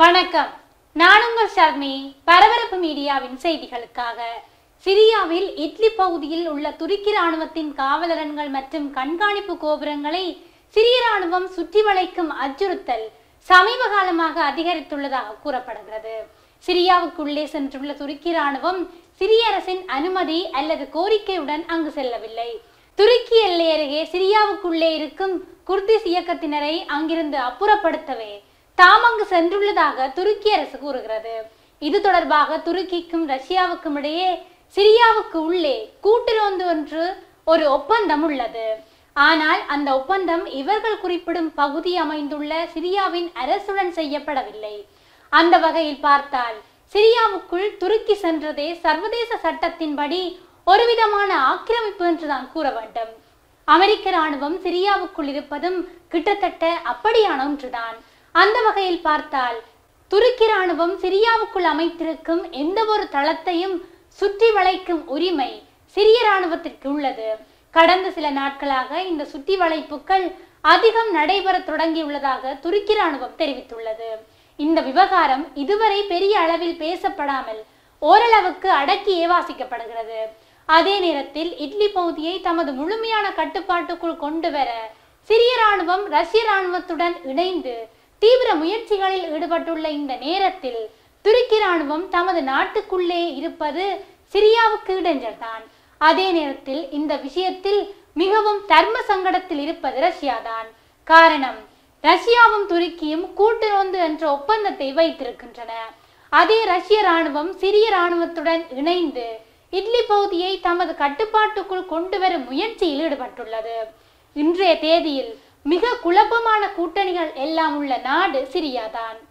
வணக்கம் நான் உங்கள் ஷர்மி பரபரப்பு மீடியாவின் செய்திகளுக்காக சிரியாவில் இட்லி பகுதியில் உள்ள துருக்கி ராணுவத்தின் காவலரன்கள் மற்றும் கண்காணிப்பு கோபுரங்களை சிரிய ராணுவம் சுற்றி வளைக்கும் அச்சுறுத்தல் சமீப காலமாக அதிகரித்துள்ளதாக கூறப்படுகிறது சிரியாவுக்குள்ளே சென்றுள்ள துருக்கி ராணுவம் சிரிய அரசின் அனுமதி அல்லது கோரிக்கையுடன் அங்கு செல்லவில்லை துருக்கி எல்லை அருகே சிரியாவுக்குள்ளே இருக்கும் குர்திஸ் இயக்கத்தினரை அங்கிருந்து அப்புறப்படுத்தவே தாம் அங்கு சென்றுள்ளதாக துருக்கி அரசு கூறுகிறது இது தொடர்பாக துருக்கிக்கும் ரஷ்யாவுக்கும் இடையே சிரியாவுக்கு உள்ளே கூட்டுறவு ஒன்று ஒரு ஒப்பந்தம் உள்ளது ஆனால் அந்த ஒப்பந்தம் இவர்கள் குறிப்பிடும் பகுதி அமைந்துள்ள சிரியாவின் அரசுடன் செய்யப்படவில்லை அந்த வகையில் பார்த்தால் சிரியாவுக்குள் துருக்கி சென்றதே சர்வதேச சட்டத்தின்படி ஒருவிதமான ஆக்கிரமிப்பு என்றுதான் கூற வேண்டும் அமெரிக்க ராணுவம் சிரியாவுக்குள் இருப்பதும் கிட்டத்தட்ட அப்படியான ஒன்றுதான் அந்த வகையில் பார்த்தால் துருக்கி ராணுவம் சிரியாவுக்குள் அமைத்திருக்கும் எந்த ஒரு தளத்தையும் சுற்றி வளைக்கும் உரிமை சிரிய ராணுவத்திற்கு உள்ளது கடந்த சில நாட்களாக இந்த சுற்றி வளைப்புகள் அதிகம் நடைபெற தொடங்கியுள்ளதாக துருக்கி ராணுவம் தெரிவித்துள்ளது இந்த விவகாரம் இதுவரை பெரிய அளவில் பேசப்படாமல் ஓரளவுக்கு அடக்கி ஏவாசிக்கப்படுகிறது அதே நேரத்தில் இட்லி பகுதியை தமது முழுமையான கட்டுப்பாட்டுக்குள் கொண்டு வர சிரிய ராணுவம் ரஷ்ய ராணுவத்துடன் இணைந்து தீவிர முயற்சிகளில் ஈடுபட்டுள்ள இந்த நேரத்தில் துருக்கி ராணுவம் தமது நாட்டுக்குள்ளே இருப்பது சிரியாவுக்கு இடைஞ்சல்தான் அதே நேரத்தில் இந்த விஷயத்தில் மிகவும் தர்ம சங்கடத்தில் இருப்பது ரஷ்யாதான் காரணம் ரஷ்யாவும் துருக்கியும் கூட்டுறவு என்ற ஒப்பந்தத்தை வைத்திருக்கின்றன அதே ரஷ்ய ராணுவம் சிரிய ராணுவத்துடன் இணைந்து இட்லி பகுதியை தமது கட்டுப்பாட்டுக்குள் கொண்டு வரும் முயற்சியில் ஈடுபட்டுள்ளது இன்றைய தேதியில் மிக குழப்பமான கூட்டணிகள் எல்லாம் உள்ள நாடு சிரியாதான்